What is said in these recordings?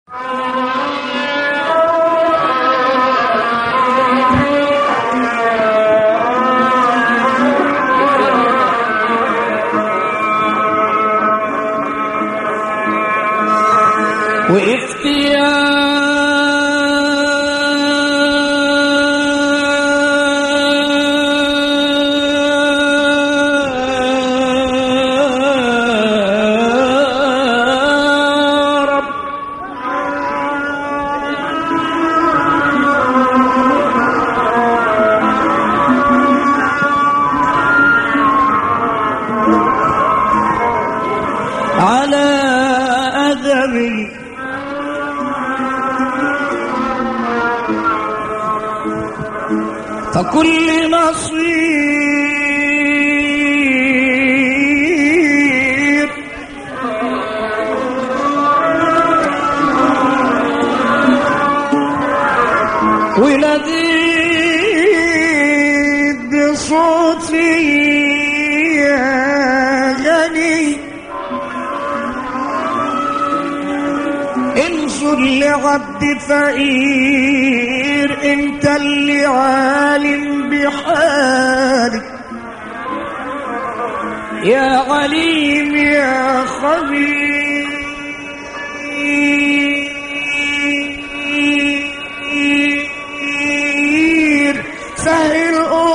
وقفت يا رب على أدبي فكل نصير وناديت بصوتي يا غني انظر لعبد فقير انت اللي عالم بحالك يا عليم يا خبير سهل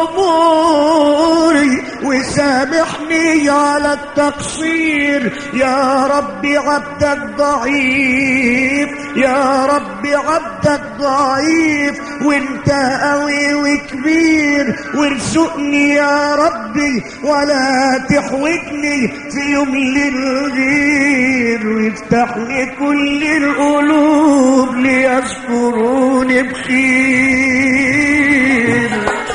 اموري وسامحني على التقصير يا رب عبدك ضعيف يا رب عبدك ضعيف وانت قوي وكبير وارزقني يا ربي ولا تحوجني في يوم للغير وافتح لي كل القلوب ليذكروني بخير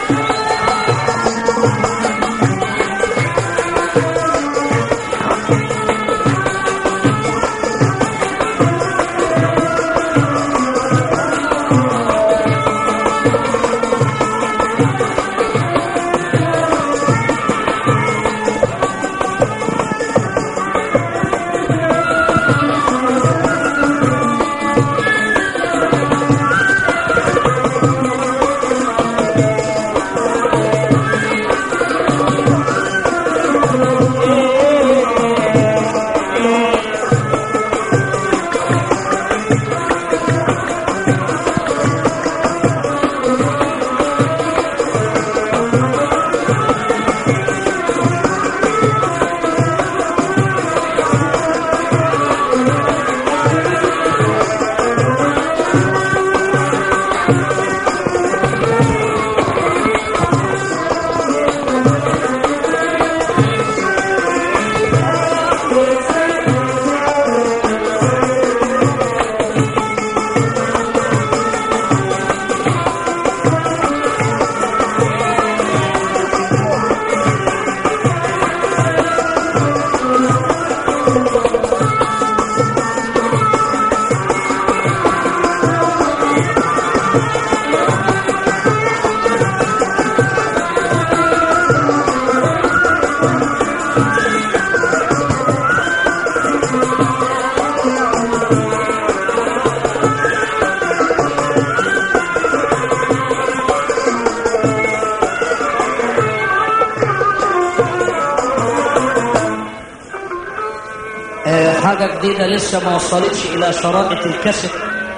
آه، حاجة جديدة لسه ما وصلتش إلى شرائط الكاسيت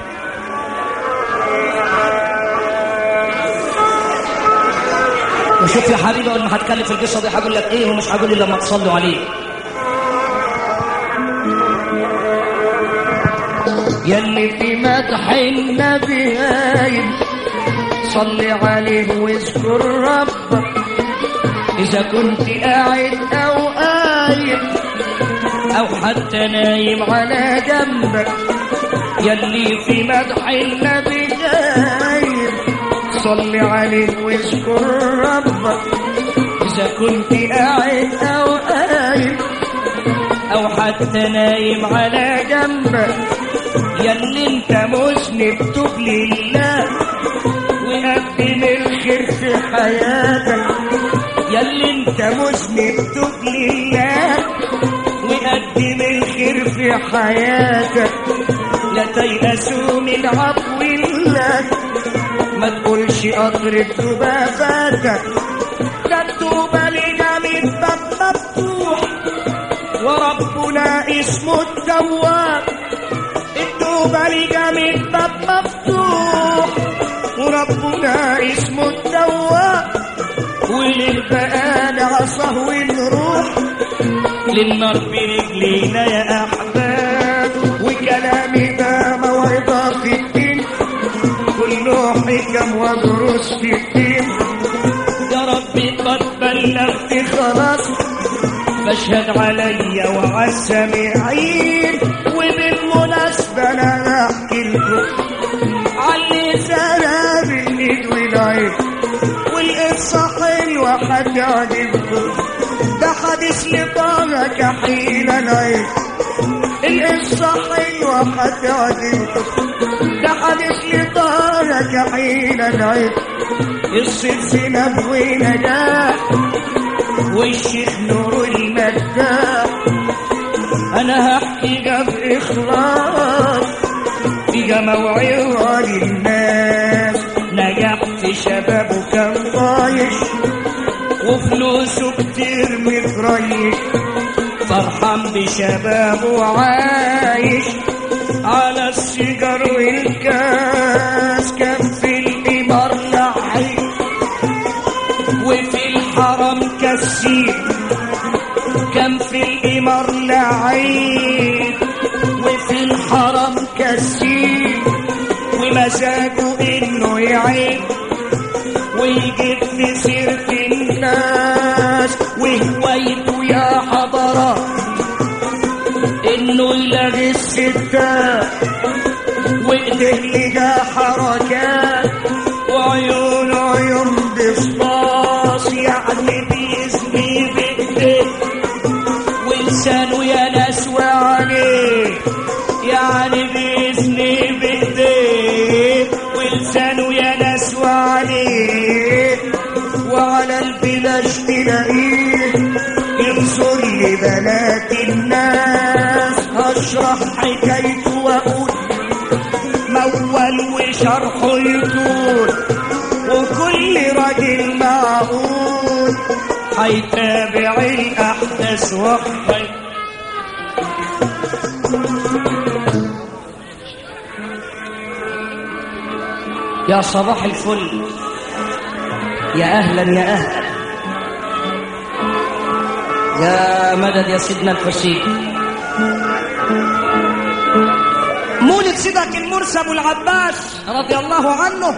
وشوف يا حبيبي أول ما هتكلم في القصة دي هقول لك إيه ومش هقول إلا لما تصلوا عليه يلي في مدح النبي هايم صلي عليه واذكر ربك إذا كنت قاعد أو قايم أو حتى نايم على جنبك يلي في مدح النبي غايب صل عليه واذكر ربك إذا كنت قاعد أو قايم أو حتى نايم على جنبك يلي انت مذنب توب لله وقدم الخير في حياتك يلي انت مذنب توب لله وقدم الخير في حياتك لا تيأسوا من عفو الله ما تقولش اضرب ذباباتك ده التوبة لجميع باب مفتوح وربنا اسمه التواب التوبة لجميع باب مفتوح وربنا اسمه التواب وللبقى نعصه ونروح للنار برجلينا يا احباب وكلامي ده موعظه في الدين كله حكم ودروس في الدين يا ربي قد بلغت خلاص فاشهد عليا وعلى السامعين وبالمناسبة أنا أحكي لكم علي سنة بالإيد والعين والقصة حلوة هتعجبكم ده حديث لطه كحيل العين القصة حلوة هتعجبكم ده حديث لطه كحيل العين قصة زينب ونجاح والشيخ نور المداح انا هحكي باخلاص في موعظه للناس نجح في شبابه كان طايش وفلوسه كتير متريش فرحان بشبابه عايش على السيجار والكاس كان في القمر لحي وفي الحرم كسير كان في القمر لعيب وفي الحرم كسير ومزاجه انه يعيب ويجيب في سيرة الناس وهوايته يا حضرات انه يلغي الستات وايديه لقى حركات وعيونه عيون بصاص يعني بيزني بايديه ولسانه يا ناس وعليه يعني بيزني بايديه ولسانه يا ناس وعليه وعلى البلاش تلاقيه ينظر لبنات الناس هشرح حكايته واقول مول وشرحه يطول وكل راجل معقول هيتابع الاحداث وحي يا صباح الفل يا اهلا يا اهلا يا مدد يا سيدنا الحسين مولد سيدك المرسى ابو العباس رضي الله عنه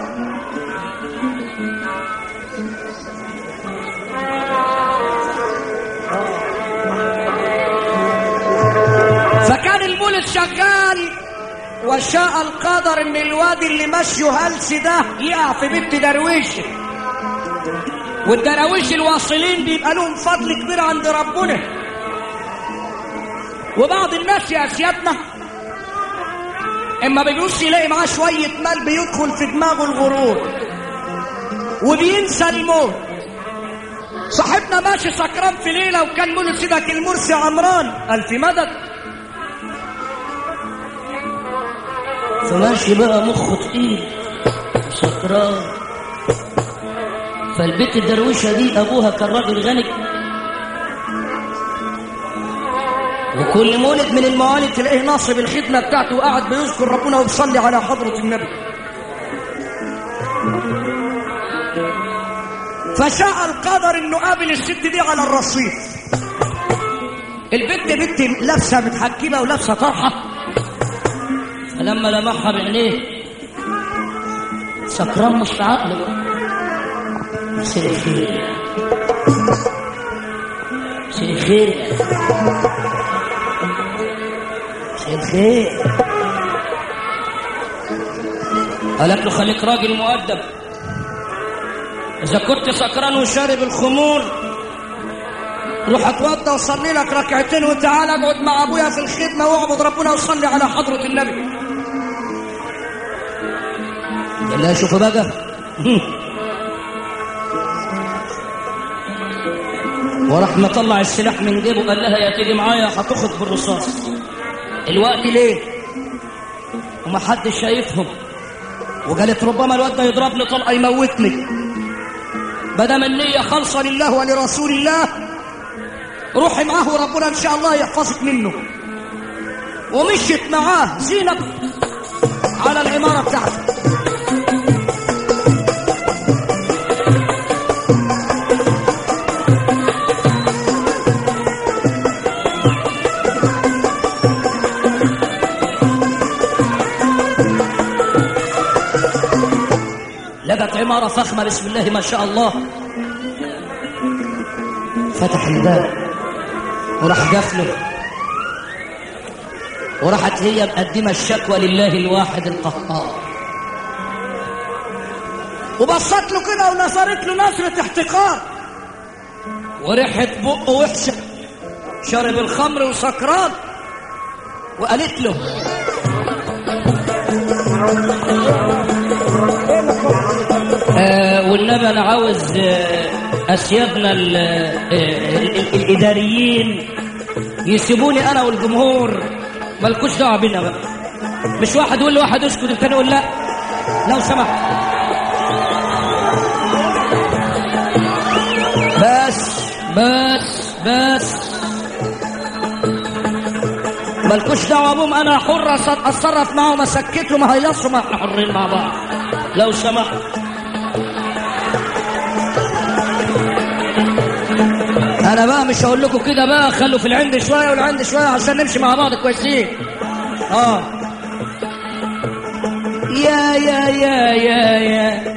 فكان المولد شغال وشاء القدر ان الواد اللي مشيه هلس ده يقع في بنت درويشه والدراويش الواصلين بيبقى لهم فضل كبير عند ربنا وبعض الناس يا سيادنا اما بيبص يلاقي معاه شويه مال بيدخل في دماغه الغرور وبينسى الموت صاحبنا ماشي سكران في ليله وكان مولد سيدك المرسي عمران قال في مدد فماشي بقى مخه تقيل سكران فالبنت الدرويشه دي ابوها كان راجل غني وكل مولد من الموالد تلاقيه ناصب الخدمه بتاعته وقاعد بيذكر ربنا وبيصلي على حضره النبي فشاء القدر انه قابل الست دي على الرصيف البنت بنت لابسه متحكمه ولابسه طرحه فلما لمحها بعينيه سكران مش عقله مساء الخير مساء الخير مساء الخير قالت له خليك راجل مؤدب إذا كنت سكران وشارب الخمور روح اتوضى وصلي لك ركعتين وتعالى اقعد مع ابويا في الخدمه واعبد ربنا وصلي على حضره النبي قال لها شوفوا بقى وراح مطلع السلاح من جيبه قال لها يا تيجي معايا هتاخد بالرصاص الوقت ليه ومحدش شايفهم وقالت ربما الواد ده يضربني طلقه يموتني بدل النية خالصة لله ولرسول الله روحي معاه وربنا ان شاء الله يحفظك منه ومشيت معاه زينب على العمارة بتاعته لقت عمارة فخمة بسم الله ما شاء الله فتح الباب وراح قفله وراحت هي مقدمة الشكوى لله الواحد القهار وبصت له كده ونظرت له نظرة احتقار وريحة بقه وحشة شرب الخمر وسكران وقالت له آه والنبي انا عاوز آه اسيادنا ال- آه ال- ال- الاداريين يسيبوني انا والجمهور مالكوش دعوه بينا بقى مش واحد يقول لواحد اسكت التاني يقول لا لو سمحت بس بس بس مالكوش دعوه بهم انا حر أص- اتصرف معاهم اسكتهم هيصوا ما احنا حرين مع بعض لو سمحت انا بقى مش هقول لكم كده بقى خلوا في العند شويه والعند شويه عشان نمشي مع بعض كويسين اه يا يا يا يا يا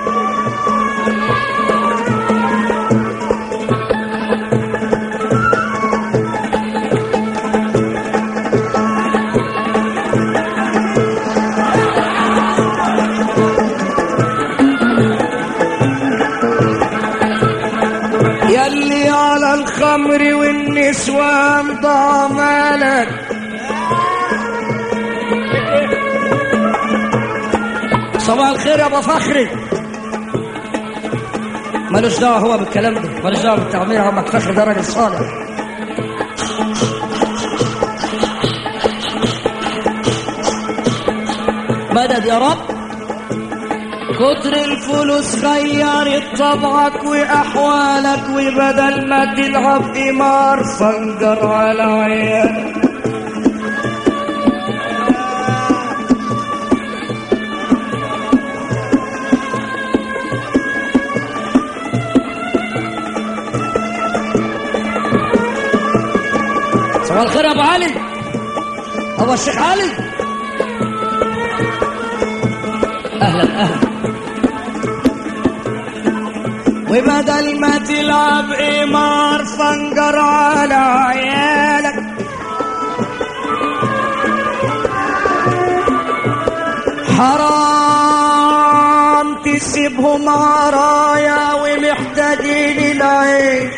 يلي على الخمر والنسوان ضامنك صباح الخير يا ابو فخري ملوش دعوه هو بالكلام ده ملوش دعوه بالتعمير عمك فخري ده راجل صالح مدد يا رب كتر الفلوس غيرت طبعك واحوالك وبدل ما تلعب قمار فنجر على عيالك صباح الخير يا ابو علي ابو الشيخ علي اهلا اهلا وبدل ما تلعب قمار فنجر على عيالك حرام تسيبهم عرايا ومحتاجين العيش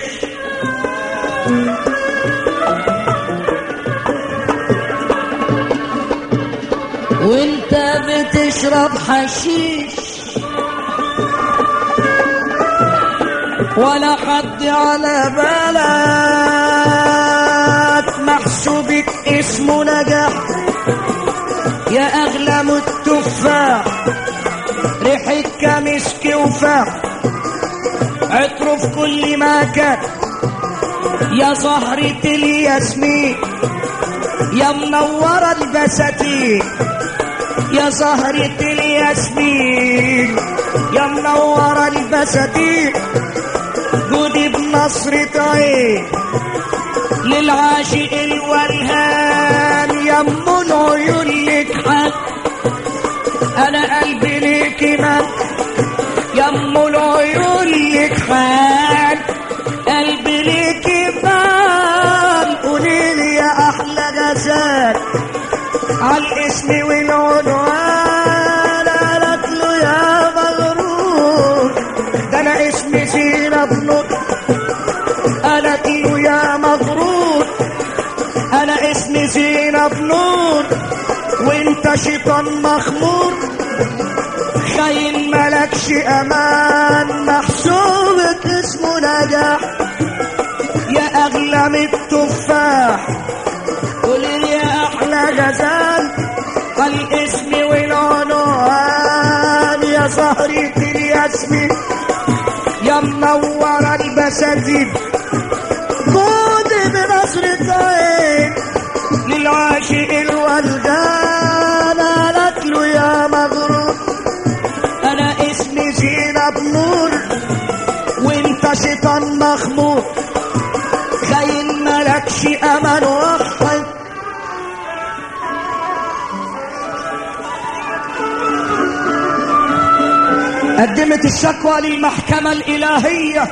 وانت بتشرب حشيش ولا حد على بالك محسوبك اسمه نجاح يا اغلى من التفاح ريحة كمسك وفاح عطره في كل مكان يا زهرة الياسمين يا منورة البساتين يا زهرة الياسمين يا منورة البساتين جودي بنصرة عين للعاشق الولهان يا ام العيون لك حق انا قلبي ليك من يا ام العيون لك حق قلبي ليك من قوليلي يا احلى غزال عالاسم والعنوان قالت له يا مغرور ده انا اسمي زينب نور قالت له يا مغرور انا اسمي زينب نور وانت شيطان مخمور خاين ملكش امان محسوبك اسمه نجاح يا اغلى من التفاح قولي لي يا احلى غزال الاسم والعنوان يا زهرة الياسمين يا منور البساتين خد بنظرة عين للعاشق الولدان قالت له يا مغرور انا اسمي زينب نور وانت شيطان مخمور خاين ملكش امان وحد قدمت الشكوى للمحكمة الإلهية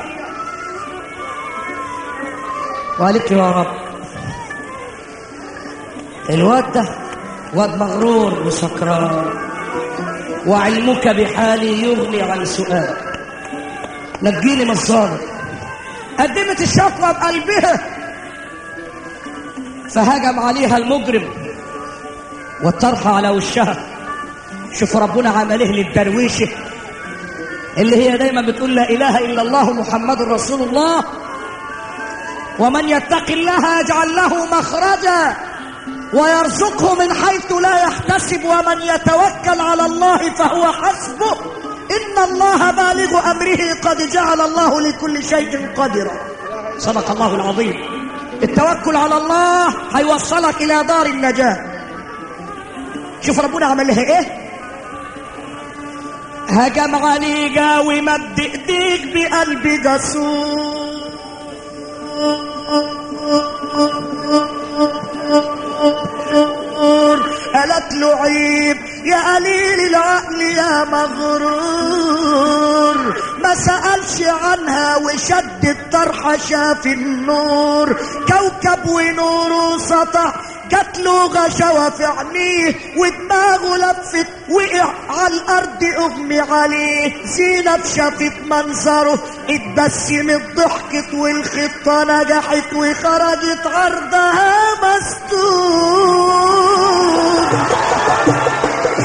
وقالت له يا رب الواد ده واد مغرور وسكران وعلمك بحالي يغني عن سؤال نجيني من الظالم قدمت الشكوى بقلبها فهجم عليها المجرم والطرح على وشها شوف ربنا عمل ايه للدرويشه اللي هي دايما بتقول لا اله الا الله محمد رسول الله ومن يتق الله يجعل له مخرجا ويرزقه من حيث لا يحتسب ومن يتوكل على الله فهو حسبه ان الله بالغ امره قد جعل الله لكل شيء قدرا صدق الله العظيم التوكل على الله هيوصلك الى دار النجاه شوف ربنا عمل لها ايه هجم عليك ومد ايديك بقلب جسور قالت له عيب يا قليل العقل يا مغرور ما سألش عنها وشد الطرحة شاف النور كوكب ونوره سطع جات له غشوة في عينيه ودماغه لفت وقع على الأرض أغمي عليه زينب شافت منظره اتبسمت ضحكت والخطة نجحت وخرجت عرضها مستور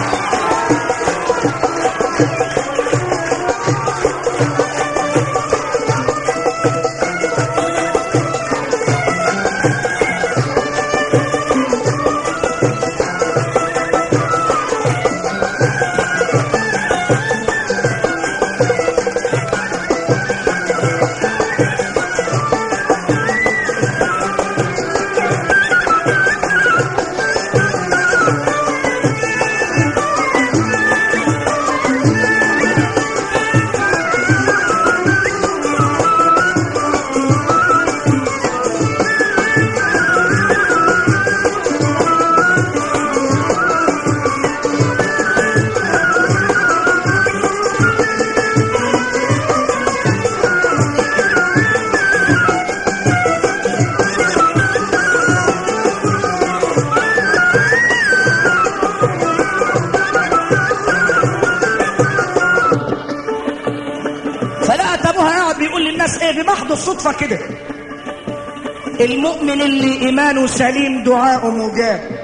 فلقت ابوها قاعد بيقول للناس ايه بمحض الصدفه كده المؤمن اللي ايمانه سليم دعاءه مجاب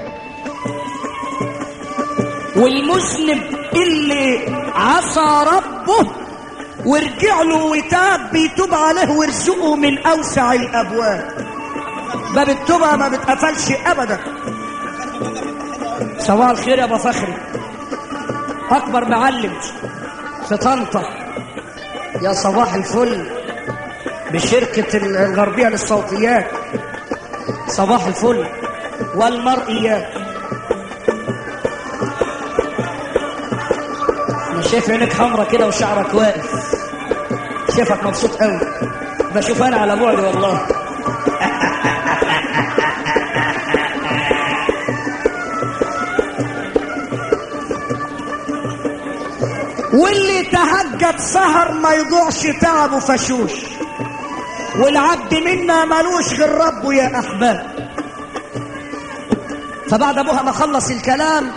والمذنب اللي عصى ربه ورجع له وتاب بيتوب عليه ويرزقه من اوسع الابواب باب التوبه ما بتقفلش ابدا صباح الخير يا ابو فخري اكبر معلم في طنطا يا صباح الفل بشركة الغربية للصوتيات صباح الفل والمرئيات انا شايف عينك حمرا كده وشعرك واقف شايفك مبسوط قوي بشوف انا على بعد والله واللي تهجد سهر ما يضيعش تعبه فشوش والعبد منا ملوش غير ربه يا احباب فبعد ابوها ما خلص الكلام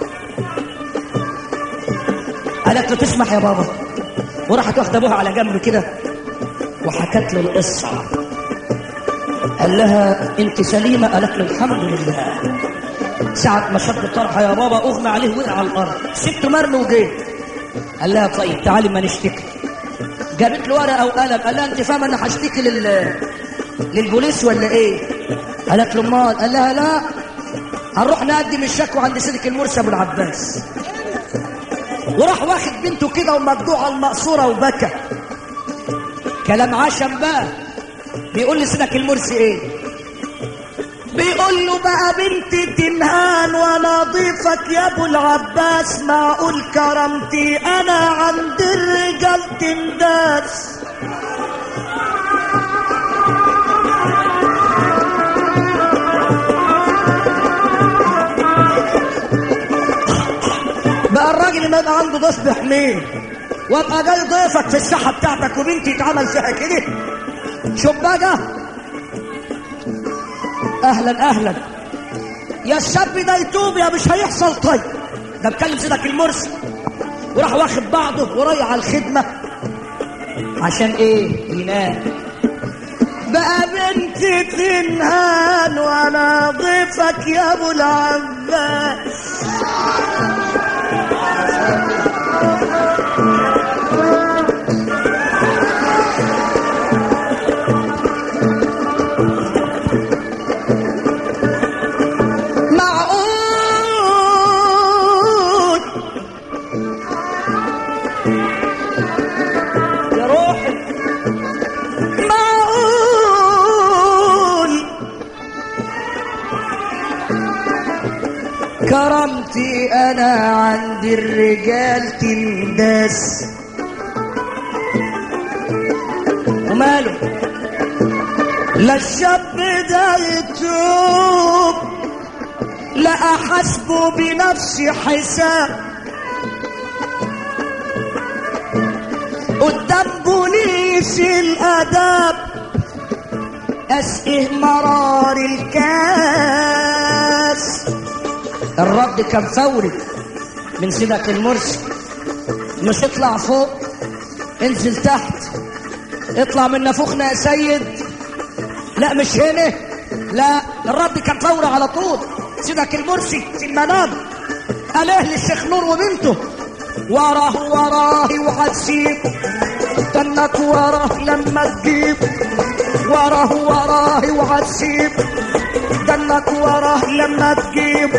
قالت له تسمح يا بابا وراحت واخده ابوها على جنب كده وحكت له القصه قال لها انت سليمه قالت له الحمد لله ساعة ما شد الطرحة يا بابا أغمى عليه وقع على الأرض سبته مرمي وجيت قال لها طيب تعالي ما نشتكي جابت له ورقه وقلم قال لها انت فاهمه انا هشتكي لل للبوليس ولا ايه قالت له امال قال لها لا هنروح نقدم الشكوى عند سيدك المرسي ابو العباس وراح واخد بنته كده ومجدوعه المقصوره وبكى كلام عشم بقى بيقول لسيدك المرسي ايه بيقول له بقى بنتي تنهان وانا ضيفك يا ابو العباس معقول كرامتي انا عند الرجال تنداس بقى الراجل ما يبقى عنده ضيف بحميه وابقى جاي ضيفك في الساحه بتاعتك وبنتي اتعمل فيها كده شوف بقى اهلا اهلا يا الشاب ده يتوب يا مش هيحصل طيب ده بكلم سيدك المرسي وراح واخد بعضه ورايح على الخدمه عشان ايه ينام بقى بنتي تنهان وانا ضيفك يا ابو العباس معقول يا روحي معقول كرامتي انا عند الرجال تنداس وماله لا الشاب ده يتوب لا احاسبه بنفسي حساب قدام بوليس الاداب اسقه مرار الكاس الرد كان فوري من سيدك المرسي مش اطلع فوق انزل تحت اطلع من نافوخنا يا سيد لا مش هنا لا الرد كان فوري على طول سيدك المرسي في المنام قال اهل الشيخ نور وبنته وراه وراه وهتسيب استنك وراه لما تجيب وراه وراه وهتسيب استنك وراه لما تجيب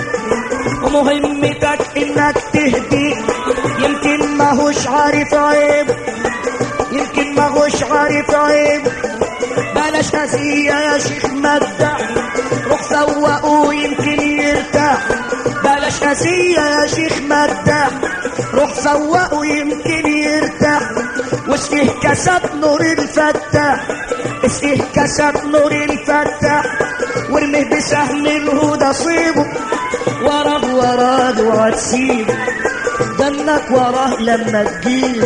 ومهمتك انك تهدي يمكن ماهوش عارف عيب يمكن ماهوش عارف عيب بلاش هزية يا شيخ مدح روح فوقه يمكن يرتاح بلاش هزية يا شيخ مدح روح فوقه يمكن يرتاح واسقه كسب نور الفتاح اسقه كسب نور الفتاح وارميه بسهم الهدى صيبه وراه وراه وهتسيبه دنك وراه لما تجيب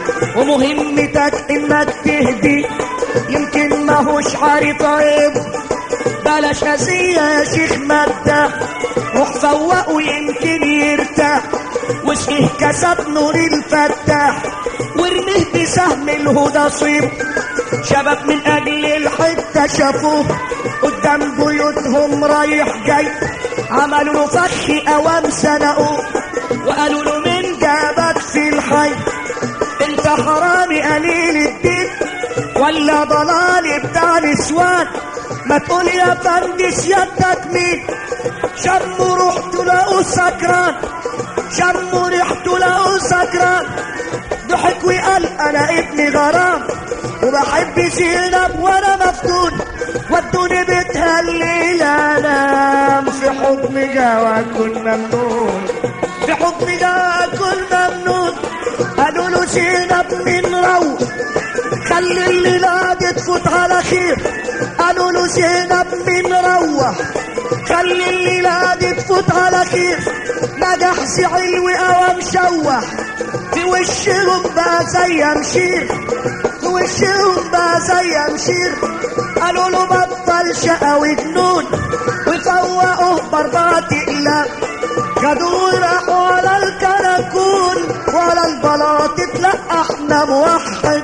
ومهمتك انك تهدي يمكن ماهوش عارف عيب بلاش هزية يا شيخ مادة روح فوقه يمكن يرتاح واسقه كسب نور الفتاح وارميه بسهم الهدى صيب شباب من اجل الحتة شافوه قدام بيوتهم رايح جاي عملوا له فخ اوام سنقوه وقالوا له من جابك في الحي انت حرامي قليل الدين ولا ضلال بتاع نسوان ما تقول يا فندي سيادتك مين شموا ريحته لقوا سكران شموا ريحته لقوا سكران ضحك وقال انا ابني غرام وبحب زينب وانا مفتون ودوني بيتها الليل انام في حضن جوا كن ممنون في حضن جوا كن ممنون قالوا له زينب من روح خلي الليلة دي تفوت على خير قالوا له زينب من روح خلي الليلة دي تفوت على خير نجح علو او مشوح في وشهم بقى زي مشير في وشهم بقى زي مشير قالوا له بطل شقا وجنون وفوقوه باربعة اقلام خدوه راحوا على الكراكون وعلى البلاط اتلقى احنا موحد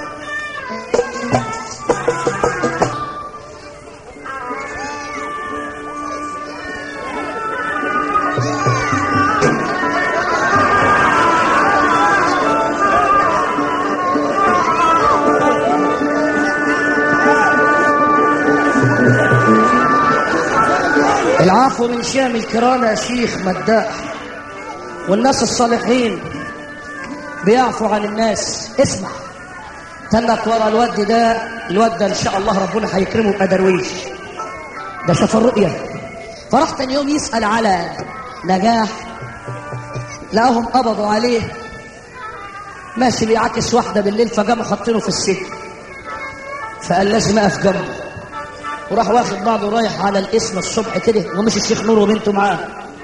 العفو بيعفوا من شام الكرام يا شيخ مداح والناس الصالحين بيعفوا عن الناس اسمع تنك ورا الواد ده الواد ده ان شاء الله ربنا هيكرمه يبقى درويش ده شاف الرؤية فراح تاني يوم يسأل على نجاح لقاهم قبضوا عليه ماشي بيعاكس واحدة بالليل فقاموا حاطينه في السجن فقال لازم اقف جنبه وراح واخد بعضه رايح على الاسم الصبح كده ومشي الشيخ نور وبنته معاه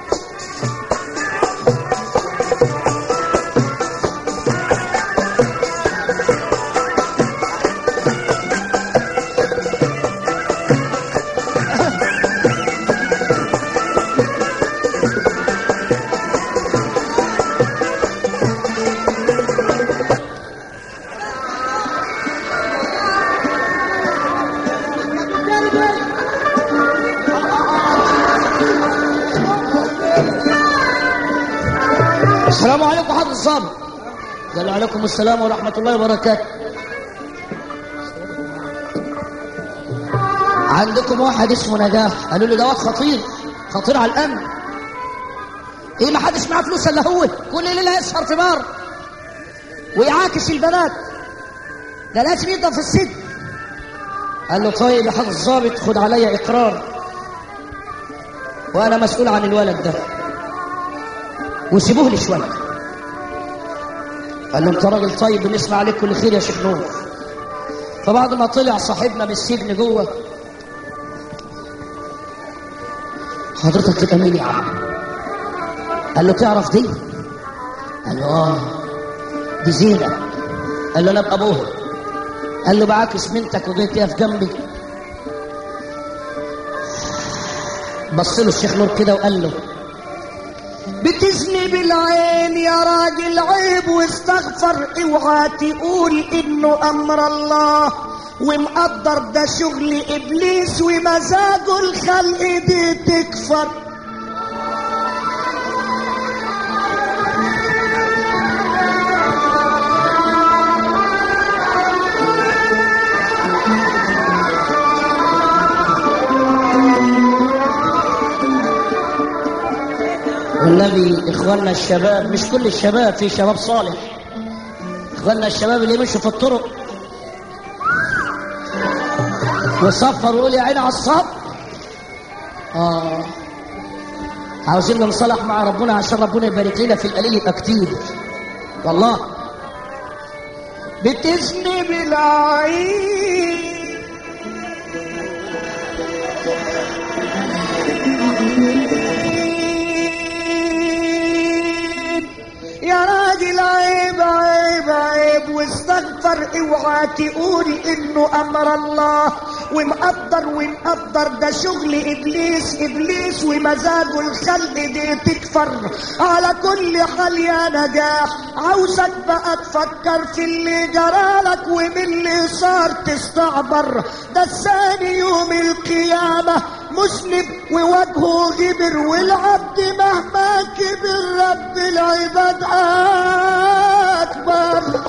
السلام عليكم حضرة الصابر قال عليكم السلام ورحمة الله وبركاته عندكم واحد اسمه نجاح قالوا له ده واد خطير خطير على الأمن ايه ما حدش معاه فلوس الا هو كل ليلة يسهر في بار ويعاكس البنات ده لازم يفضل في السجن قال له طيب يا حضرة الظابط خد عليا إقرار وأنا مسؤول عن الولد ده وسيبوه لي شويه قال له انت راجل طيب بنسمع عليك كل خير يا شيخ نور فبعد ما طلع صاحبنا بالسجن جوه حضرتك تبقى مين يا عم قال له تعرف دي قال له اه دي زينه قال له انا ابقى ابوها قال له بعاكس بنتك وجيت تقف جنبي بص له الشيخ نور كده وقال له بتزني بالعين يا راجل عيب واستغفر اوعى تقول انه امر الله ومقدر ده شغل ابليس ومزاجه الخلق دي تكفر والنبي اخواننا الشباب مش كل الشباب في شباب صالح اخواننا الشباب اللي مشوا في الطرق وصفر ويقول يا عيني على الصبر اه عاوزين نصلح مع ربنا عشان ربنا يبارك لنا في القليل يبقى كتير والله بتزني بالعين يا راجل عيب عيب عيب واستغفر اوعى تقول انه امر الله ومقدر ومقدر ده شغل ابليس ابليس ومزاجه الخلق دي تكفر على كل حال يا نجاح عاوزك بقى تفكر في اللي جرالك ومن اللي صار تستعبر ده الثاني يوم القيامة مذنب ووجهه غبر والعبد مهما كبر رب العباد أكبر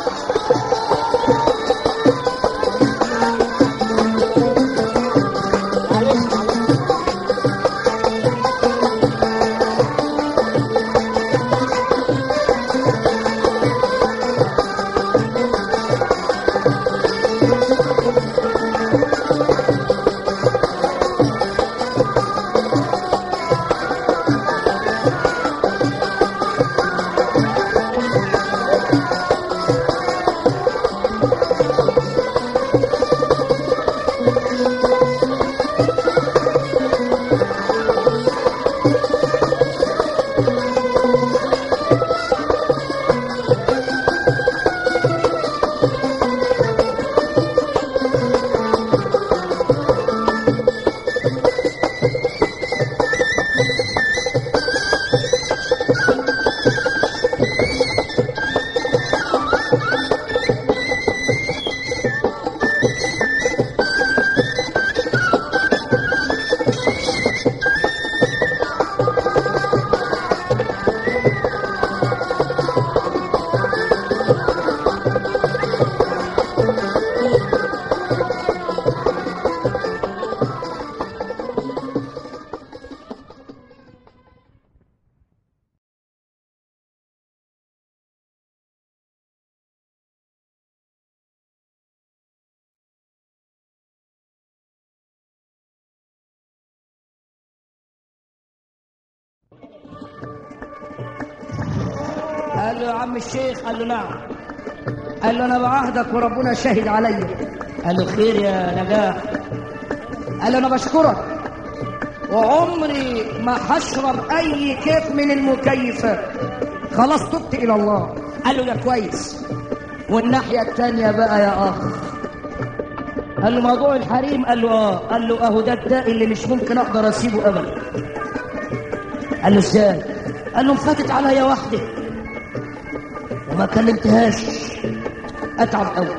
قال له يا عم الشيخ قال له نعم قال له انا بعهدك وربنا شاهد عليا قال له خير يا نجاح قال له انا بشكرك وعمري ما هشرب اي كيف من المكيفات خلاص تبت الى الله قال له ده كويس والناحيه الثانيه بقى يا اخ قال له موضوع الحريم قال له اه قال له اهو ده الداء اللي مش ممكن اقدر اسيبه ابدا قال له ازاي قال له فاتت عليا واحده وما كلمتهاش اتعب قوي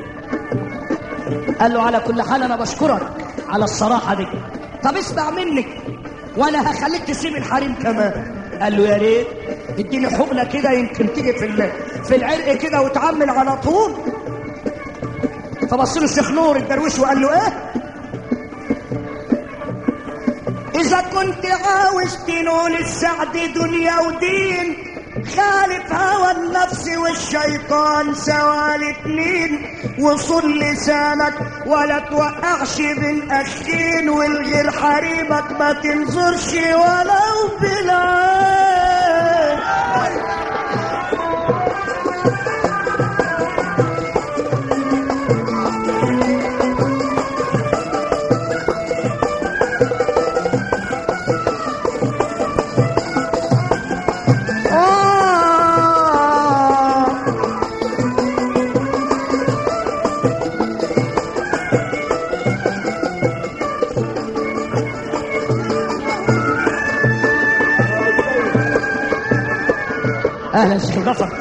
قال له على كل حال انا بشكرك على الصراحه دي طب اسمع مني وانا هخليك تسيب الحريم كمان قال له يا ريت اديني حقنه كده يمكن تيجي في ال- في العرق كده وتعمل على طول فبص له الشيخ نور الدرويش وقال له ايه إذا كنت عاوز تنول السعد دنيا ودين خالف هوى النفس والشيطان سوا الاتنين وصل لسانك ولا توقعش بين أخين والغير حريمك ما تنظرش ولو بالعين آه اهلا شيخ غفر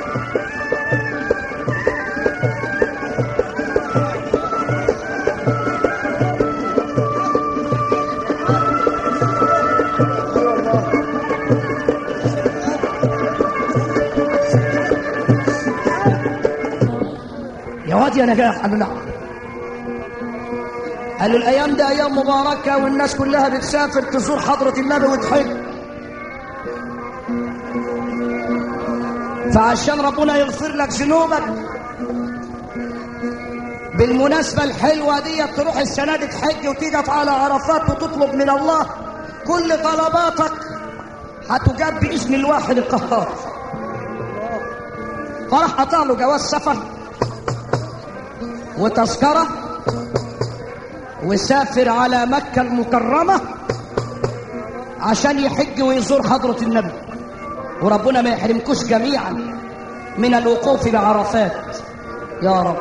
يا واد يا نجاح قال له نعم قال له الايام دي ايام مباركه والناس كلها بتسافر تزور حضره النبي وتحج فعشان ربنا يغفر لك ذنوبك بالمناسبة الحلوة دي تروح السنة دي تحج وتقف على عرفات وتطلب من الله كل طلباتك هتجاب بإذن الواحد القهار فراح قطع له جواز سفر وتذكرة وسافر على مكة المكرمة عشان يحج ويزور حضرة النبي وربنا ما يحرمكوش جميعا من الوقوف بعرفات يا رب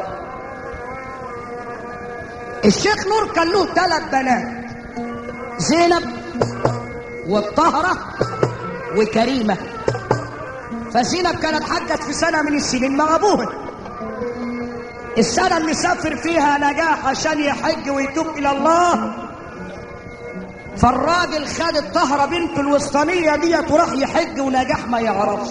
الشيخ نور كان له ثلاث بنات زينب والطهرة وكريمة فزينب كانت حجت في سنة من السنين مع أبوها السنة اللي سافر فيها نجاح عشان يحج ويتوب إلى الله فالراجل خد الطهرة بنته الوسطانية ديت وراح يحج ونجاح ما يعرفش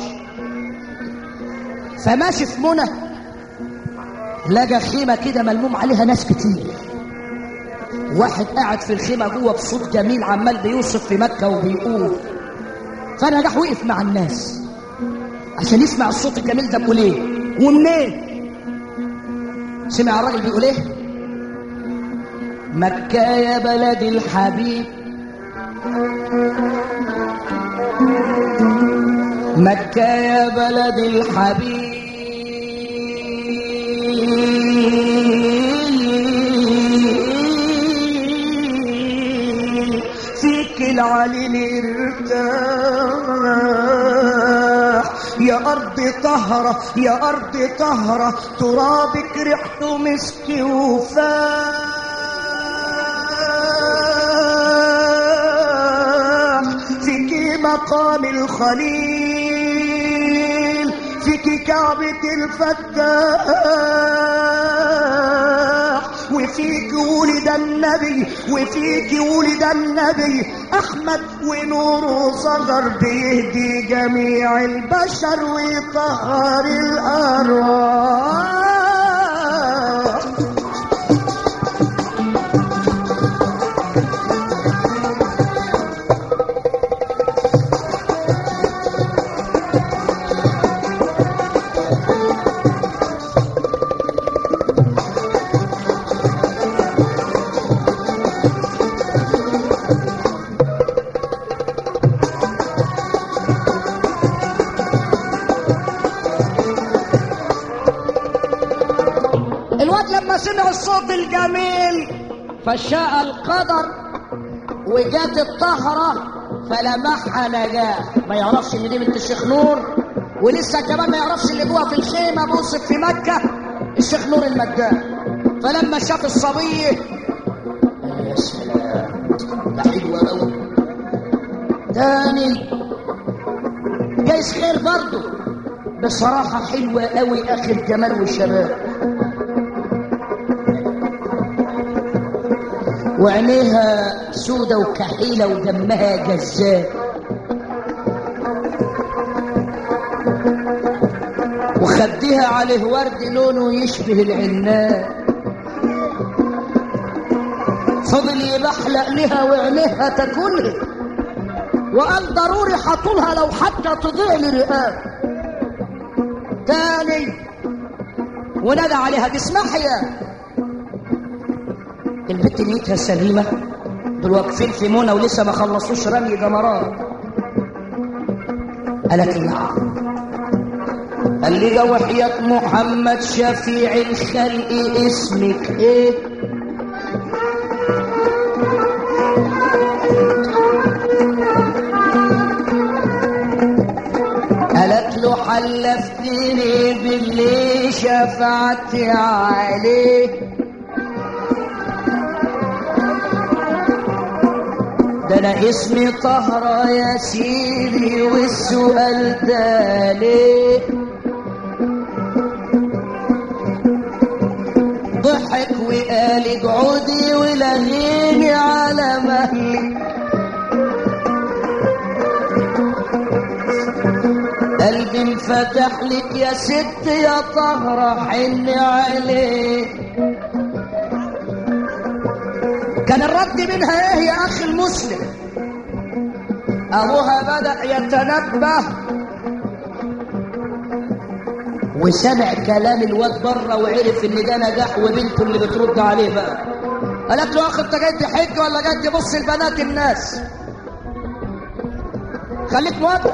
فماشي في منى لقى خيمة كده ملموم عليها ناس كتير واحد قاعد في الخيمة جوه بصوت جميل عمال بيوصف في مكة وبيقول فنجاح وقف مع الناس عشان يسمع الصوت الجميل ده بيقول ايه ومنين سمع الراجل بيقول ايه مكة يا بلد الحبيب مكة يا بلد الحبيب فيك العلي ارتاح يا أرض طهرة يا أرض طهرة ترابك ريحته مسك وفاح فيك مقام الخليل فيك كعبة الفتاح وفيك ولد النبي وفيك ولد النبي احمد ونوره صغر بيهدي جميع البشر ويطهر الارواح ما سمع الصوت الجميل فشاء القدر وجات الطهرة فلمحها نجاة ما يعرفش ان دي بنت الشيخ نور ولسه كمان ما يعرفش اللي جوه في الخيمة موصف في مكة الشيخ نور المجان فلما شاف الصبية يا سلام ده حلوة قوي تاني جايز خير برضه بصراحة حلوة قوي آخر جمال وشباب وعينيها سودة وكحيلة ودمها جذاب وخدها عليه ورد لونه يشبه العناب فضل يبحلق لها وعينيها تاكلها وقال ضروري حطولها لو حتى تضيع لرقاب تاني ونادى عليها تسمحي يا البت نيتها سليمة دول واقفين في منى ولسه ما خلصوش رمي جمرات قالت نعم قال لي وحياة محمد شفيع الخلق اسمك ايه قالت له حلفتني باللي شفعت عليه ده انا اسمي طهرة يا سيدي والسؤال ده ليه ضحك وقال اقعدي ولغيني على مهلك قلبي انفتح لك يا ست يا طهرة حن عليك كان الرد منها ايه يا اخي المسلم ابوها بدا يتنبه وسمع كلام الواد بره وعرف ان ده نجاح وبنته اللي بترد عليه بقى قالت له يا اخي انت جاي تحج ولا جاي تبص لبنات الناس خليك مؤدب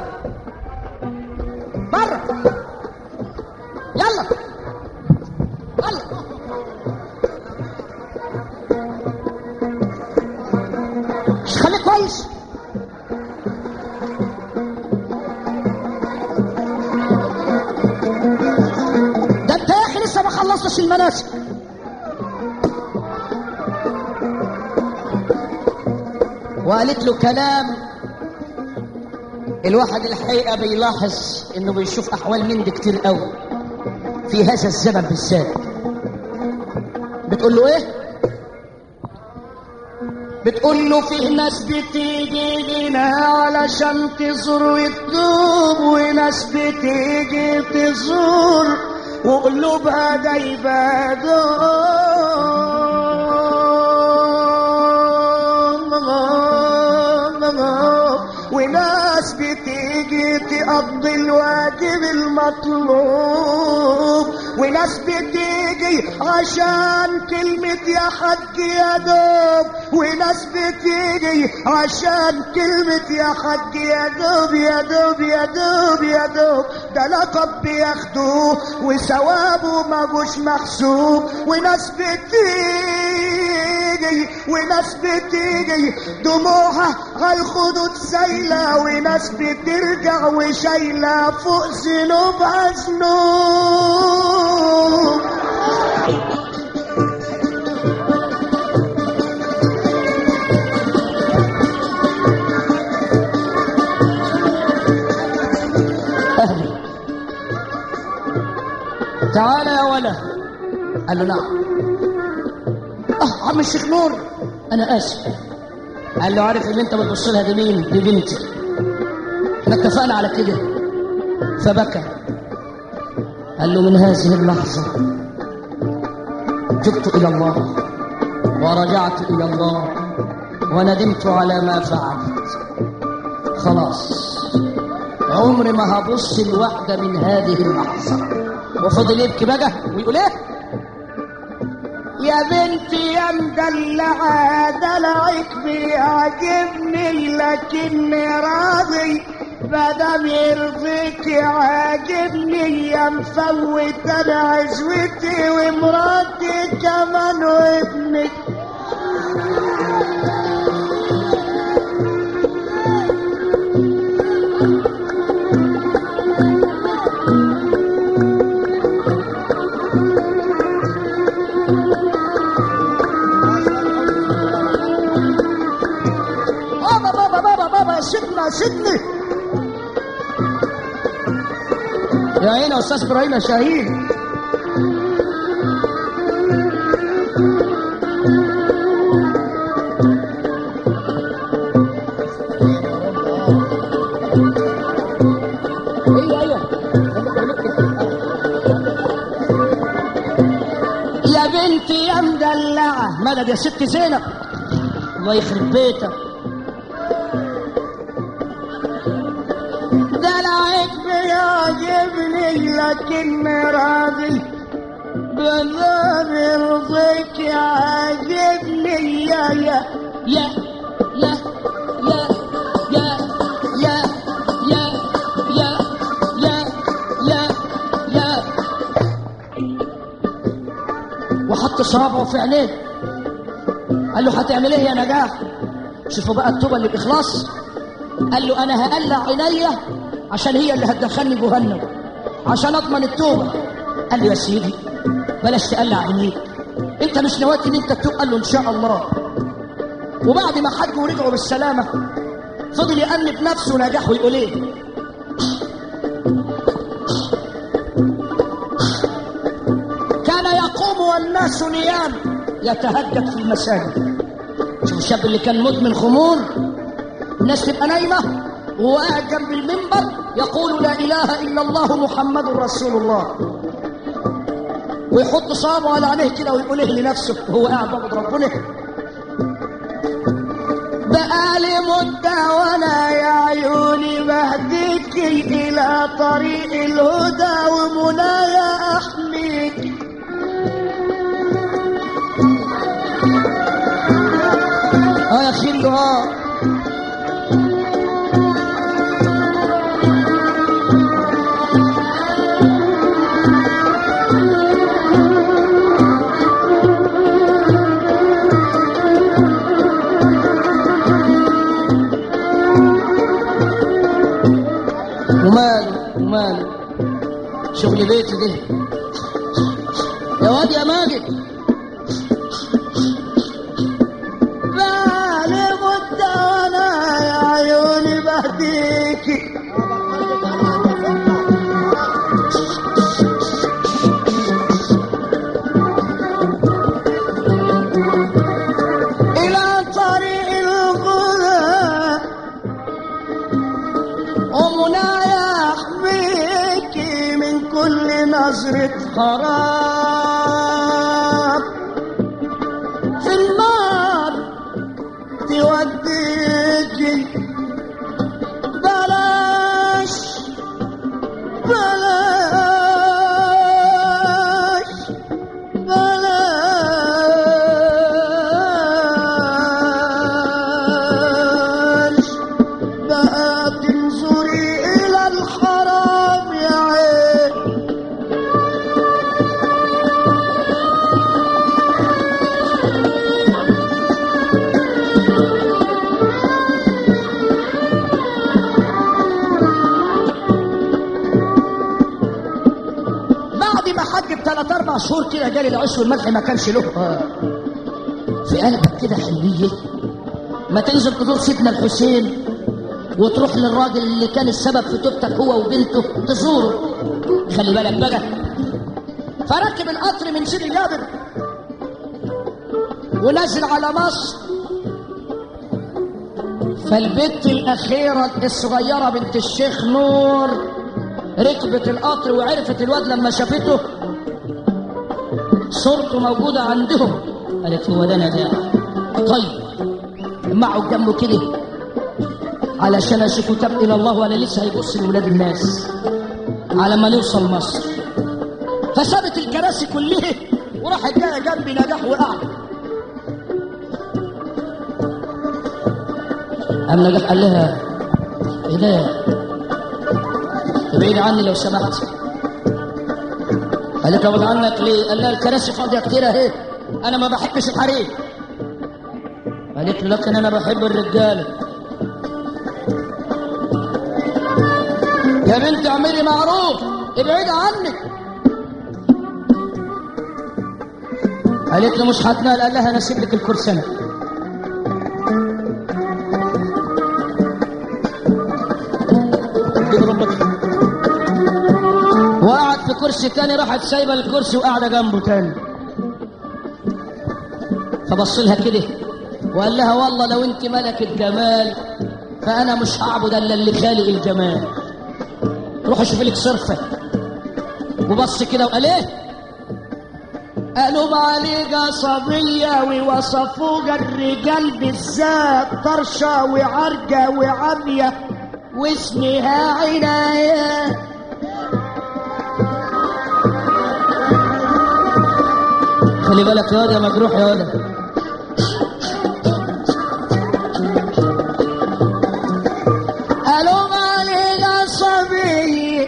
بره يلا يلا خليك كويس ده انت يا اخي لسه ما خلصتش المناسك وقالت له كلام الواحد الحقيقة بيلاحظ انه بيشوف احوال من دي كتير قوي في هذا الزمن بالذات بتقول له ايه بتقول له فيه ناس بتيجي هنا علشان تزور وتدوب وناس بتيجي تزور وقلوبها جايبه دوب وناس بتيجي تقضي الواجب المطلوب وناس بتيجي عشان كلمة يا حج يا دوب وناس بتيجي عشان كلمة يا حج يا دوب يا دوب يا دوب يا دوب ده لقب بياخدوه وثوابه مجوش محسوب وناس بتيجي وناس بتيجي دموعها عالخدود سايلة وناس بترجع وشايلة فوق ذنوبها ذنوب أهلي تعال يا ولا قال له نعم اه عم الشيخ نور انا اسف قال له عارف اللي انت بتبص لها دي مين دي بنتي احنا اتفقنا على كده فبكى قال له من هذه اللحظة تبت إلى الله ورجعت إلى الله وندمت على ما فعلت خلاص عمري ما هبص الواحدة من هذه اللحظة وفضل يبكي بقى ويقول ايه يا بنتي يا مدلعة دلعك بيعجبني لكني راضي مادام يرضيك عاجبني يا مفوت وانت انا عزوتي ومراتي كمان وابنك بابا بابا بابا بابا سيبنا سيبني يا عيني يا استاذ ابراهيم يا شاهين يا بنتي يا مدلعة مدد يا ست زينب الله يخرب بيتك دلعك بيعجبني لكن راضي بلا برضيك عاجبني يا يا يا يا يا يا يا يا يا يا يا يا وحط صوابعه في عينيه قال له هتعمل ايه يا نجاح شوفوا بقى التوبه اللي باخلاص قال له انا هقلع عينيا عشان هي اللي هتدخلني جهنم عشان اضمن التوبه قال له يا سيدي بلاش تقلع عينيك انت مش نويت ان انت تتوب قال له ان شاء الله وبعد ما حجوا ورجعوا بالسلامه فضل يأنب نفسه نجاح ويقول ايه كان يقوم والناس نيام يتهجد في المساجد شوف الشاب اللي كان مدمن خمور الناس تبقى نايمه وهو قاعد جنب المنبر يقول لا اله الا الله محمد رسول الله ويحط صابعه على عينيه كده ويقول ايه لنفسه وهو قاعد بعبد ربنا بقالي مدة وانا يا عيوني بهديك الى طريق الهدى ومنايا احميك اه يا خير اه وماله وماله شغل بيتي ده يا واد يا ماجد بالي مدة وانا يا عيوني بهديكي إلى طريق الغدى ومنايا أحميك من كل نظرة خراب في النار توديكي بلاش بلاش بلاش بقى تنظري إلى الحرام يا عين بعد ما حج بثلاث اربع شهور كده جالي العيش والملح ما كانش له آه. في قلبك كده حنيه ما تنزل تزور سيدنا الحسين وتروح للراجل اللي كان السبب في توبتك هو وبنته تزوره خلي بالك بقى فركب القطر من سيدي جابر ونزل على مصر فالبنت الأخيرة الصغيرة بنت الشيخ نور ركبت القطر وعرفت الواد لما شافته صورته موجودة عندهم قالت هو ده نجاح طيب معه جنبه كده علشان اشوفه تاب الى الله ولا لسه هيبص لولاد الناس على ما نوصل مصر فسابت الكراسي كلها وراحت جايه جنبي نجاح وقعدت قام نجاح قال لها ايه ده ابعد عني لو سمحت قالت له ابعد عنك ليه؟ قال لها الكراسي فاضيه كتير اهي انا ما بحبش الحريم قالت له لكن انا بحب الرجاله يا بنت اعملي معروف ابعدي عنك قالت له مش هتنال قال لها انا اسيب لك الكرسي انا وقعد في كرسي تاني راحت سايبه الكرسي وقاعده جنبه تاني فبص لها كده وقال لها والله لو انت ملكة جمال فانا مش هعبد الا اللي خالق الجمال روح شوف لك صرفه وبص كده وقال ايه قالوا عليك صبية ووصفوك الرجال بالذات طرشة وعرجة وعمية واسمها عناية خلي بالك يا واد يا مجروح يا واد قالوا عليك صبية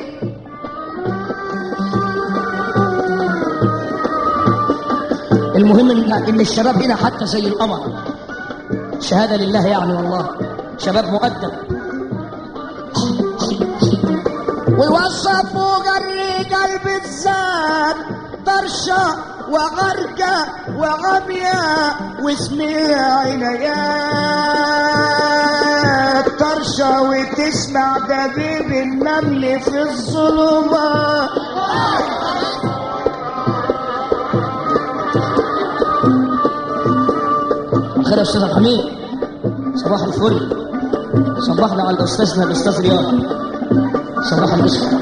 المهم ان ان الشباب هنا حتى زي القمر شهاده لله يعني والله شباب مؤدب ويوصفوا الرجال بالذات طرشة وغرقة وعمياء واسمها عنايات طرشة وتسمع دبيب النمل في الظلمات خير يا استاذ حميد صباح الفل صبحنا على استاذنا الاستاذ رياض صباح الاسم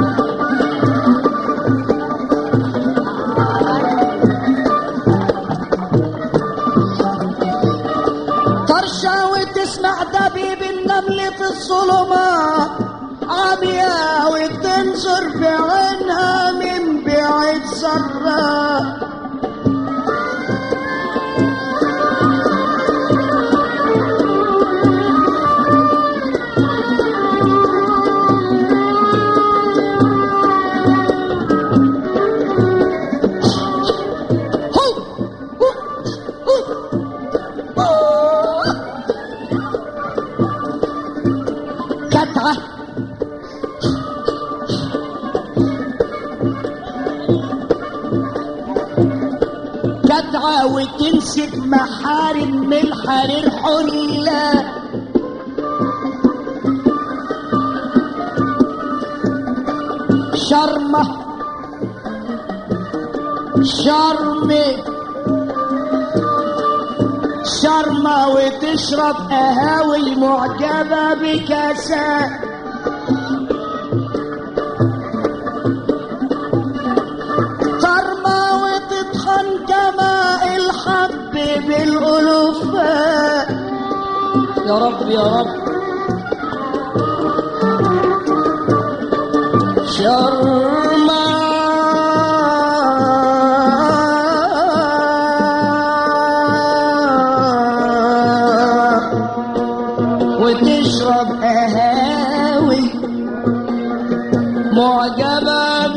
طرشة وتسمع دبيب النمل في الظلمات عمياء وتنظر بعينها من بعيد سراء كتعة كتعة وتمسك محارم من الحرير حلة شرمة شرمة شرمة وتشرب قهاوي معجبة بكاسات طرمة وتطحن كما الحب بالألوفات يا رب يا رب شرمة وتشرب قهاوي معجبة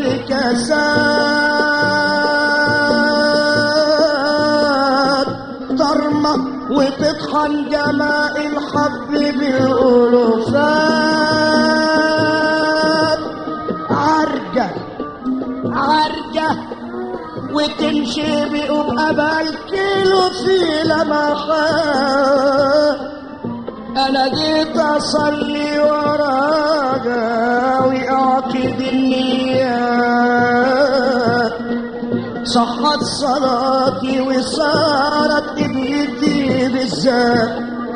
بكاسات طرمة وتطحن جماء الحب بالألوفات عرجة عرجة وتمشي بأبقى الكيلو في لمحات انا جيت اصلي وراك واعقد النيات صحت صلاتي وصارت دنيتي بالذات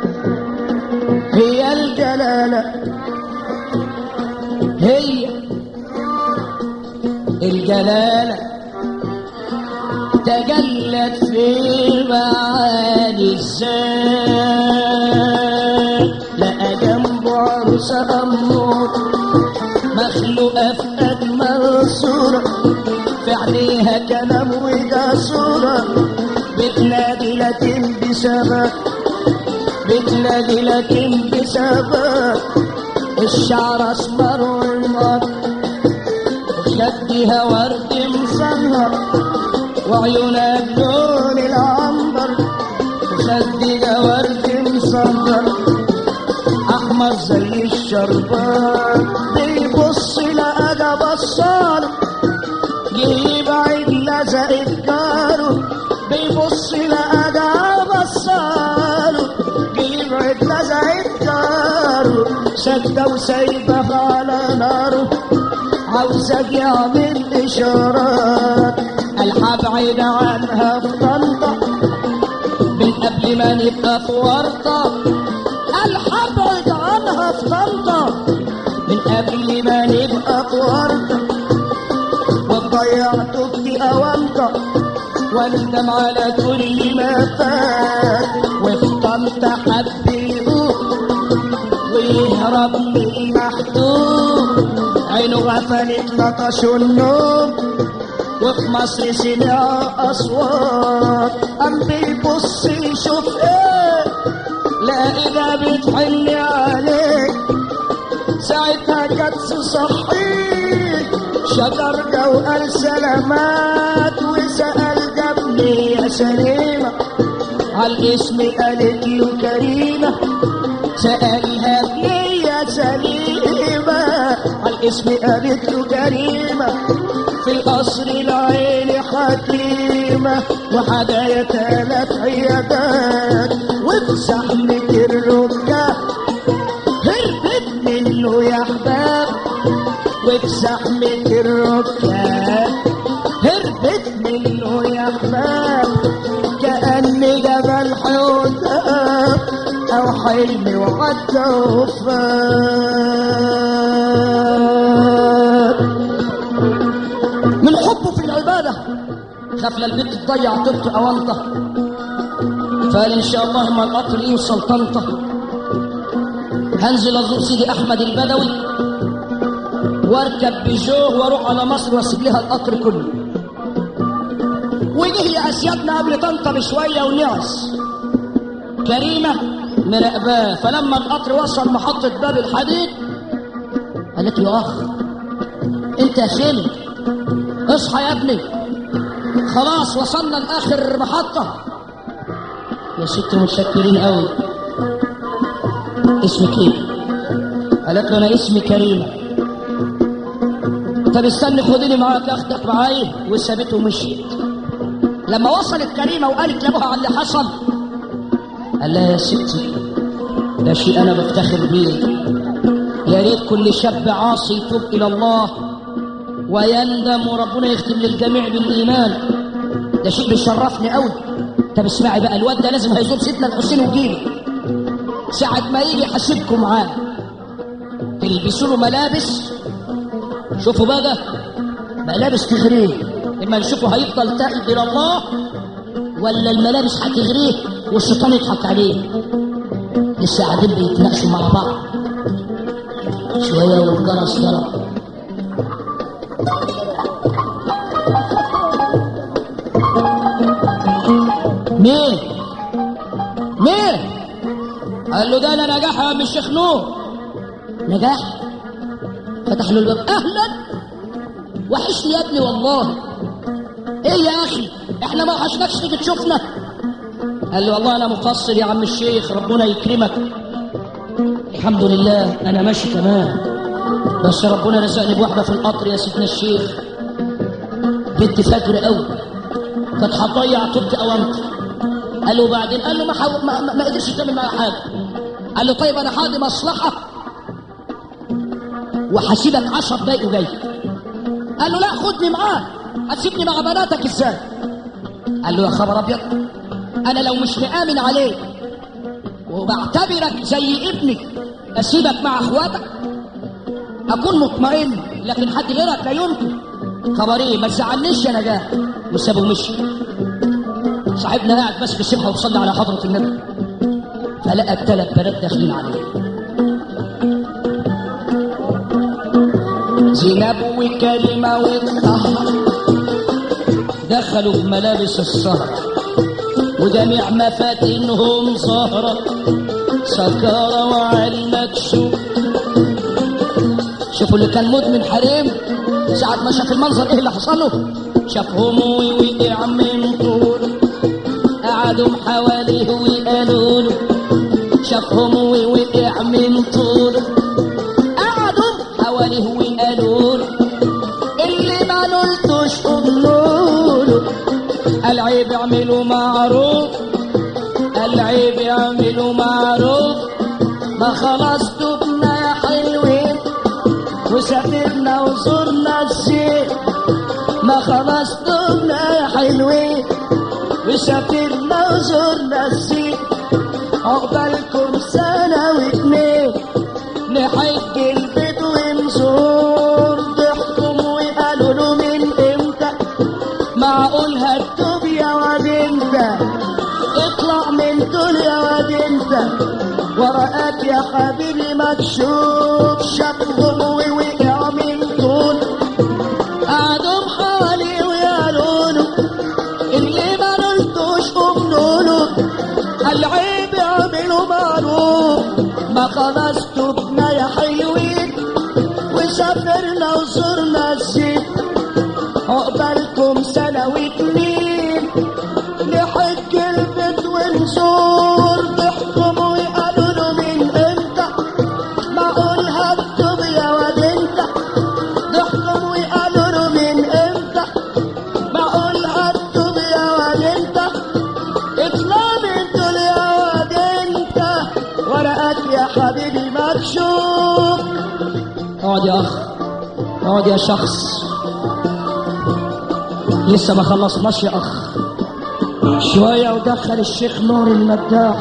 هي الجلالة هي الجلالة تجلت في معاني الذات لقى جنبه عروسة أمور مخلوقة في أجمل صورة في عينيها كلام وده صورة بتنادي لكن بسبب بتنادي لكن بسبب الشعر أسمر والمر خدها ورد مصفى القمر وعيونها بلون العنبر وخدها ورد مصفر احمر زي الشربات بيبص لقى بصاله جه بعيد لزق الجاره بيبص لقى بصاله جه بعيد لزق الجاره سجده وسايبه على ناره عاوزك يعمل اشارات الحب بعيد عنها في طنطا من قبل ما نبقى في ورطه الحب بعيد عنها في طنطا من قبل ما نبقى في ورطه وضيعته في أوامطة واندم على كل ما فات وفي طنطا حب يقوم ويهرب من المحدود عينه غفلت لطش النوم وفي مصر سمع أصوات قام بيبص يشوف ايه لا إذا بتحن عليك ساعتها جت صحيح شكر وقال سلامات وسأل جنبي يا سليمة عالاسم قالت له كريمة سألها ليه يا سليمة عالاسم قالت له كريمة في القصر العين حكيمة وحدايا تلات عيادات وفي زحمة الركاب هربت منه يا احباب وفي زحمة الركاب هربت منه يا احباب كأن جبل حوتاب او حلم وعدى وفات من حبه في العبادة خاف للبنت تضيع طبت أونطة فقال إن شاء الله ما القطر يوصل طنطا هنزل ازور سيدي احمد البدوي واركب بيجوه واروح على مصر واسيب لها القطر كله وجه يا اسيادنا قبل طنطا بشويه ونعس كريمه مراقباه فلما القطر وصل محطه باب الحديد قالت له اخ انت يا خالد اصحى يا ابني خلاص وصلنا لاخر محطه يا ست متشكرين قوي اسمك ايه قالت له انا اسمي كريمه طب استني خديني معاك اخدك معايا وسابته ومشيت لما وصلت كريمه وقالت لابوها على اللي حصل قال لها يا ستي ده شيء انا بفتخر بيه يا ريت كل شاب عاصي يتوب الى الله ويندم وربنا يختم للجميع بالايمان ده شيء بيشرفني قوي طب اسمعي بقى الواد ده لازم هيزور سيدنا الحسين وجيله ساعة ما يجي يحاسبكم معاه تلبسوا له ملابس شوفوا بقى ملابس تغريه اما نشوفه هيفضل تائب الى الله ولا الملابس هتغريه والشيطان يضحك عليه لسه قاعدين بيتناقشوا مع بعض شويه والجرس ضرب مين مين قال له ده انا نجاح يا عم الشيخ نور نجاح فتح له الباب اهلا وحشني يا ابني والله ايه يا اخي احنا ما وحشناكش تيجي تشوفنا قال له والله انا مقصر يا عم الشيخ ربنا يكرمك الحمد لله انا ماشي كمان بس ربنا رزقني بواحده في القطر يا سيدنا الشيخ بنت فجر قوي كانت هتضيع طبت اوامتي قال له بعدين قال له ما, حو... ما, ما, ما قدرش يكمل معايا حاجه قال له طيب انا حاضي مصلحه وهسيبك 10 دقايق وجاي قال له لا خدني معاك هتسيبني مع بناتك ازاي قال له يا خبر ابيض انا لو مش مآمن عليك وبعتبرك زي ابني اسيبك مع اخواتك اكون مطمئن لكن حد غيرك لا يمكن خبر ايه ما تزعلنيش يا نجاح وسابه ومشي صاحبنا قاعد ماسك السبحه وصلى على حضره النبي فلقى الثلاث بنات داخلين عليه زينب وكريمه والطهر دخلوا في ملابس السهر وجميع مفاتنهم سهرة سكارة وعلى المكشوف شوفوا اللي كان مدمن حريم ساعة ما شاف المنظر ايه اللي حصل له شافهم ووقع من طول قعدوا حواليه وقالوا له شافهم ووقع من طول قعدوا حواليه وقالوا له اللي ما نلتوش قولوا له العيب اعملوا معروف العيب اعملوا معروف ما خلاص تبنا يا حلوين وسافرنا وزرنا الزين ما خلاص تبنا يا حلوين وسافرنا وزرنا الزين عقبالكم سنة واتنين نحج البيت ونزور ضحكم وقالوا له من امتى معقول هتوب يا واد انت اطلع من دول يا واد انت ورقك يا حبيبي مكشوف شافهم ووقع من طول قعدوا حوالي وقالوا له اللي ما نلتوش قوموا له العيب يعملوا معروف ما خلاص تبنا يا حلوين وسافرنا وزرنا الزين عقبالكم سنة واتنين نحج البيت ونزور ضحكم وقالوا له من امتى معقول هتوب يا واد انت ضحكم وقالوا له من امتى معقول هتوب يا واد انت اطلع من دول يا واد انت ورقك يا حبيبي مكشوف اقعد يا اخ اقعد يا شخص لسه ما خلصناش يا اخ شويه ودخل الشيخ نور المداح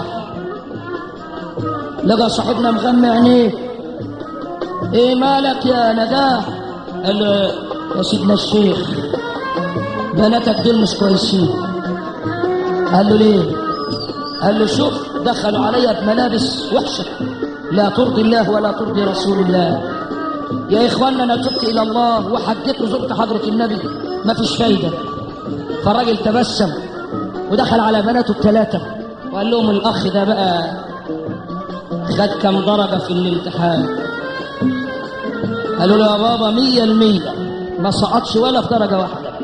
لقى صاحبنا مغمى عينيه ايه مالك يا نجاح قال له يا سيدنا الشيخ بناتك دول مش كويسين قال له ليه قال له شوف دخلوا عليا بملابس وحشه لا ترضي الله ولا ترضي رسول الله يا اخوانا انا تبت الى الله وحجيت وزرت حضره النبي ما فيش فايده فالراجل تبسم ودخل على بناته الثلاثه وقال لهم الاخ ده بقى خد كم درجه في الامتحان قالوا له يا بابا مية المية ما سقطش ولا في درجة واحدة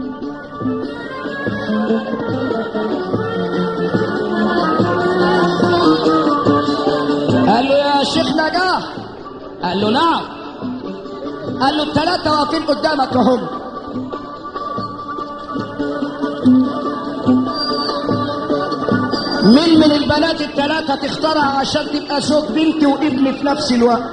قال له يا شيخ نجاح قال له نعم قال له الثلاثة واقفين قدامك اهم مين من البنات الثلاثة تختارها عشان تبقى زوج بنتي وابني في نفس الوقت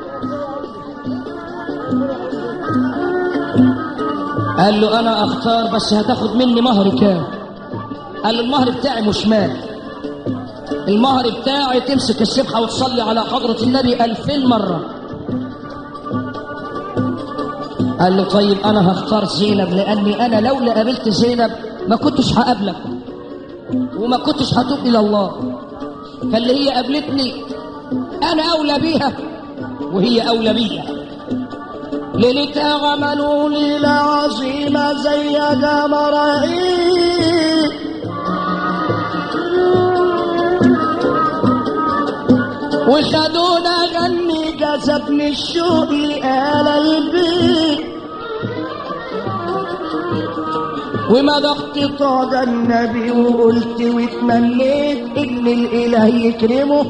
قال له انا اختار بس هتاخد مني مهر كام قال له المهر بتاعي مش مال المهر بتاعي تمسك السبحة وتصلي على حضرة النبي ألفين مرة قال له طيب أنا هختار زينب لأني أنا لولا قابلت زينب ما كنتش هقابلك وما كنتش هتوب إلى الله فاللي هي قابلتني أنا أولى بيها وهي أولى بيها ليلتها عملوا ليلة عظيمة زي جمرائيل وخدونا غني جذبني الشوق لآل البيت ومدحت طاج النبي وقلت واتمنيت ان الاله يكرمه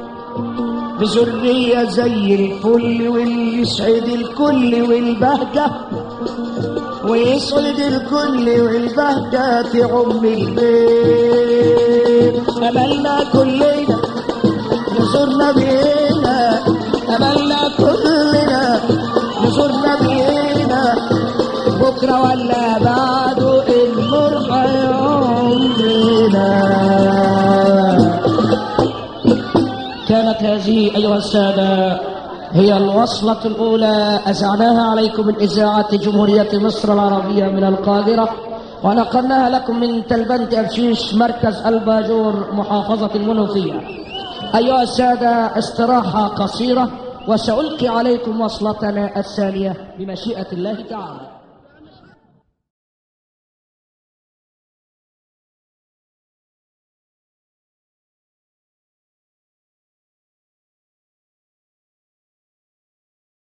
بذرية زي الفل واللي يسعد الكل والبهجة ويسعد الكل والبهجة تعم البيت أملنا كلنا نزورنا بينا أملنا كلنا نزورنا بينا بكرة ولا بعده النور هيعمرنا كانت هذه أيها السادة هي الوصلة الأولى أزعناها عليكم من إذاعة جمهورية مصر العربية من القاهرة ونقلناها لكم من تلبنت أبشيش مركز الباجور محافظة المنوفية أيها السادة استراحة قصيرة وسألقي عليكم وصلتنا الثانية بمشيئة الله تعالى